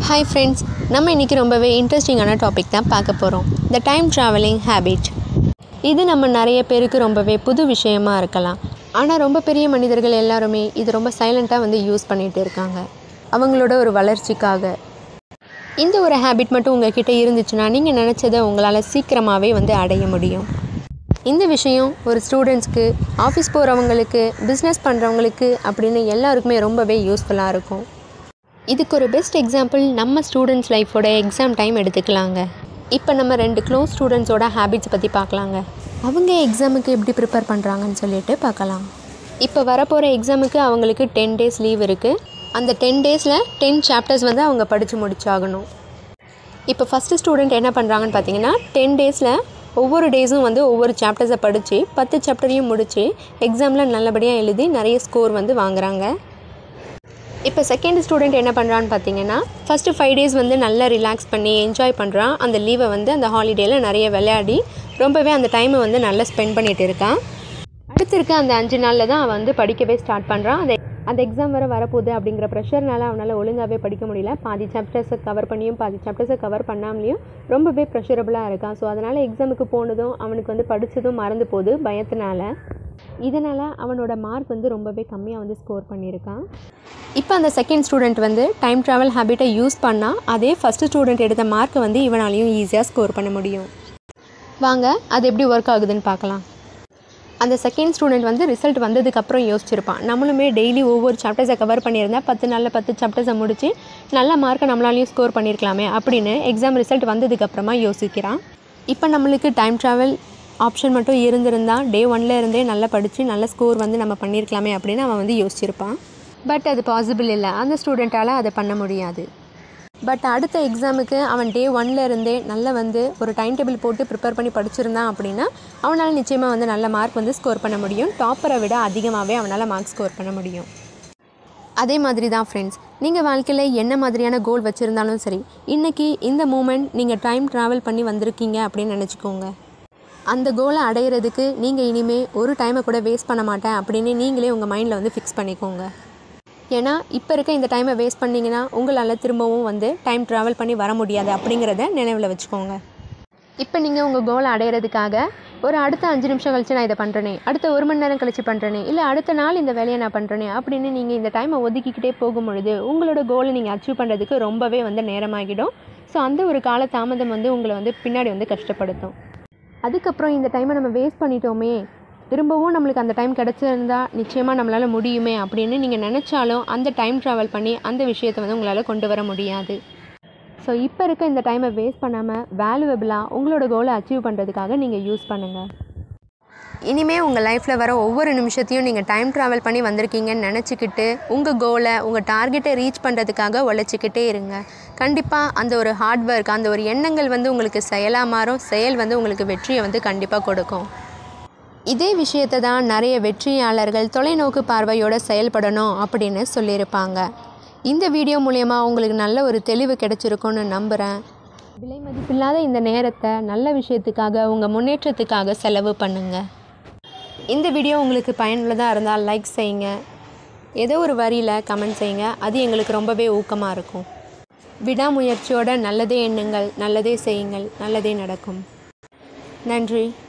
hi friends நம்ம இன்றைக்கி ரொம்பவே இன்ட்ரெஸ்டிங்கான டாபிக் தான் பார்க்க போகிறோம் த டைம் ட்ராவலிங் ஹேபிட் இது நம்ம நிறைய பேருக்கு ரொம்பவே புது விஷயமா இருக்கலாம் ஆனால் ரொம்ப பெரிய மனிதர்கள் எல்லாருமே இது ரொம்ப சைலண்ட்டாக வந்து யூஸ் பண்ணிகிட்டு இருக்காங்க அவங்களோட ஒரு வளர்ச்சிக்காக இந்த ஒரு ஹேபிட் மட்டும் உங்ககிட்ட இருந்துச்சுன்னா நீங்கள் நினச்சதை உங்களால் சீக்கிரமாகவே வந்து அடைய முடியும் இந்த விஷயம் ஒரு ஸ்டூடெண்ட்ஸ்க்கு ஆஃபீஸ் போகிறவங்களுக்கு பிஸ்னஸ் பண்ணுறவங்களுக்கு அப்படின்னு எல்லாருக்குமே ரொம்பவே யூஸ்ஃபுல்லாக இருக்கும் இதுக்கு ஒரு பெஸ்ட் எக்ஸாம்பிள் நம்ம ஸ்டூடெண்ட்ஸ் லைஃபோட எக்ஸாம் டைம் எடுத்துக்கலாங்க இப்போ நம்ம ரெண்டு க்ளோஸ் ஸ்டூடெண்ட்ஸோட ஹேபிட்ஸ் பற்றி பார்க்கலாங்க அவங்க எக்ஸாமுக்கு எப்படி ப்ரிப்பேர் பண்ணுறாங்கன்னு சொல்லிட்டு பார்க்கலாம் இப்போ வரப்போகிற எக்ஸாமுக்கு அவங்களுக்கு டென் டேஸ் லீவ் இருக்குது அந்த டென் டேஸில் டென் சாப்டர்ஸ் வந்து அவங்க படித்து முடிச்சாகணும் இப்போ ஃபஸ்ட்டு ஸ்டூடெண்ட் என்ன பண்ணுறாங்கன்னு பார்த்தீங்கன்னா டென் டேஸில் ஒவ்வொரு டேஸும் வந்து ஒவ்வொரு சாப்டர்ஸை படித்து பத்து சாப்டரையும் முடித்து எக்ஸாமில் நல்லபடியாக எழுதி நிறைய ஸ்கோர் வந்து வாங்குறாங்க இப்போ செகண்ட் ஸ்டூடெண்ட் என்ன பண்ணுறான்னு பார்த்தீங்கன்னா ஃபஸ்ட்டு ஃபைவ் டேஸ் வந்து நல்லா ரிலாக்ஸ் பண்ணி என்ஜாய் பண்ணுறான் அந்த லீவை வந்து அந்த ஹாலிடேயில் நிறைய விளையாடி ரொம்பவே அந்த டைமை வந்து நல்லா ஸ்பெண்ட் பண்ணிகிட்டு இருக்கான் அடுத்து இருக்க அந்த அஞ்சு நாளில் தான் அவன் வந்து படிக்கவே ஸ்டார்ட் பண்ணுறான் அந்த அந்த எக்ஸாம் வர வரப்போகுது அப்படிங்கிற ப்ரெஷர்னால அவனால் ஒழுங்காகவே படிக்க முடியல பாதி சாப்டர்ஸை கவர் பண்ணியும் பாதி சாப்டர்ஸை கவர் பண்ணாமலேயும் ரொம்பவே ப்ரெஷரபுளாக இருக்கான் ஸோ அதனால் எக்ஸாமுக்கு போனதும் அவனுக்கு வந்து படித்ததும் மறந்து போகுது பயத்தினால இதனால் அவனோட மார்க் வந்து ரொம்பவே கம்மியாக வந்து ஸ்கோர் பண்ணியிருக்கான் இப்போ அந்த செகண்ட் ஸ்டூடெண்ட் வந்து டைம் ட்ராவல் ஹேபிட்டை யூஸ் பண்ணால் அதே ஃபஸ்ட்டு ஸ்டூடெண்ட் எடுத்த மார்க்கை வந்து இவனாலையும் ஈஸியாக ஸ்கோர் பண்ண முடியும் வாங்க அது எப்படி ஒர்க் ஆகுதுன்னு பார்க்கலாம் அந்த செகண்ட் ஸ்டூடெண்ட் வந்து ரிசல்ட் வந்ததுக்கப்புறம் யோசிச்சிருப்பான் நம்மளுமே டெய்லி ஒவ்வொரு சாப்டர்ஸை கவர் பண்ணியிருந்தா பத்து நாளில் பத்து சாப்டர்ஸை முடித்து நல்ல மார்க்கை நம்மளாலையும் ஸ்கோர் பண்ணியிருக்கலாமே அப்படின்னு எக்ஸாம் ரிசல்ட் வந்ததுக்கப்புறமா யோசிக்கிறான் இப்போ நம்மளுக்கு டைம் ட்ராவல் ஆப்ஷன் மட்டும் இருந்திருந்தால் டே ஒன்ல இருந்தே நல்லா படித்து நல்ல ஸ்கோர் வந்து நம்ம பண்ணியிருக்கலாமே அப்படின்னு அவன் வந்து யோசிச்சிருப்பான் பட் அது பாசிபிள் இல்லை அந்த ஸ்டூடெண்ட்டால் அதை பண்ண முடியாது பட் அடுத்த எக்ஸாமுக்கு அவன் டே ஒன்ல இருந்தே நல்லா வந்து ஒரு டைம் டேபிள் போட்டு ப்ரிப்பேர் பண்ணி படிச்சிருந்தான் அப்படின்னா அவனால் நிச்சயமாக வந்து நல்ல மார்க் வந்து ஸ்கோர் பண்ண முடியும் டாப்பரை விட அதிகமாகவே அவனால் மார்க் ஸ்கோர் பண்ண முடியும் அதே மாதிரி தான் ஃப்ரெண்ட்ஸ் நீங்கள் வாழ்க்கையில் என்ன மாதிரியான கோல் வச்சுருந்தாலும் சரி இன்றைக்கி இந்த மூமெண்ட் நீங்கள் டைம் ட்ராவல் பண்ணி வந்திருக்கீங்க அப்படின்னு நினச்சிக்கோங்க அந்த கோலை அடையிறதுக்கு நீங்கள் இனிமேல் ஒரு டைமை கூட வேஸ்ட் பண்ண மாட்டேன் அப்படின்னு நீங்களே உங்கள் மைண்டில் வந்து ஃபிக்ஸ் பண்ணிக்கோங்க ஏன்னா இப்போ இருக்க இந்த டைமை வேஸ்ட் பண்ணிங்கன்னா உங்களால் திரும்பவும் வந்து டைம் ட்ராவல் பண்ணி வர முடியாது அப்படிங்கிறத நினைவில் வச்சுக்கோங்க இப்போ நீங்கள் உங்கள் கோலை அடையிறதுக்காக ஒரு அடுத்த அஞ்சு நிமிஷம் கழிச்சு நான் இதை பண்ணுறேனே அடுத்த ஒரு மணி நேரம் கழிச்சு பண்ணுறேனே இல்லை அடுத்த நாள் இந்த வேலையை நான் பண்ணுறேனே அப்படின்னு நீங்கள் இந்த டைமை ஒதுக்கிக்கிட்டே போகும் பொழுது உங்களோட கோலை நீங்கள் அச்சீவ் பண்ணுறதுக்கு ரொம்பவே வந்து நேரமாகிடும் ஸோ அந்த ஒரு கால தாமதம் வந்து உங்களை வந்து பின்னாடி வந்து கஷ்டப்படுத்தும் அதுக்கப்புறம் இந்த டைமை நம்ம வேஸ்ட் பண்ணிட்டோமே திரும்பவும் நம்மளுக்கு அந்த டைம் கிடச்சிருந்தா நிச்சயமாக நம்மளால் முடியுமே அப்படின்னு நீங்கள் நினச்சாலும் அந்த டைம் ட்ராவல் பண்ணி அந்த விஷயத்தை வந்து உங்களால் கொண்டு வர முடியாது ஸோ இப்போ இருக்க இந்த டைமை வேஸ்ட் பண்ணாமல் வேல்யூவபிளாக உங்களோட கோலை அச்சீவ் பண்ணுறதுக்காக நீங்கள் யூஸ் பண்ணுங்கள் இனிமேல் உங்கள் லைஃப்பில் வர ஒவ்வொரு நிமிஷத்தையும் நீங்கள் டைம் ட்ராவல் பண்ணி வந்திருக்கீங்கன்னு நினச்சிக்கிட்டு உங்கள் கோலை உங்கள் டார்கெட்டை ரீச் பண்ணுறதுக்காக உழைச்சிக்கிட்டே இருங்க கண்டிப்பாக அந்த ஒரு ஹார்ட் ஒர்க் அந்த ஒரு எண்ணங்கள் வந்து உங்களுக்கு செயலாக மாறும் செயல் வந்து உங்களுக்கு வெற்றியை வந்து கண்டிப்பாக கொடுக்கும் இதே விஷயத்தை தான் நிறைய வெற்றியாளர்கள் தொலைநோக்கு பார்வையோடு செயல்படணும் அப்படின்னு சொல்லியிருப்பாங்க இந்த வீடியோ மூலயமா உங்களுக்கு நல்ல ஒரு தெளிவு கிடைச்சிருக்கும்னு நம்புகிறேன் விலை மதிப்பில்லாத இந்த நேரத்தை நல்ல விஷயத்துக்காக உங்கள் முன்னேற்றத்துக்காக செலவு பண்ணுங்கள் இந்த வீடியோ உங்களுக்கு பயனுள்ளதாக இருந்தால் லைக் செய்யுங்க ஏதோ ஒரு வரியில் கமெண்ட் செய்யுங்க அது எங்களுக்கு ரொம்பவே ஊக்கமாக இருக்கும் விடாமுயற்சியோட நல்லதே எண்ணுங்கள் நல்லதே செய்யுங்கள் நல்லதே நடக்கும் நன்றி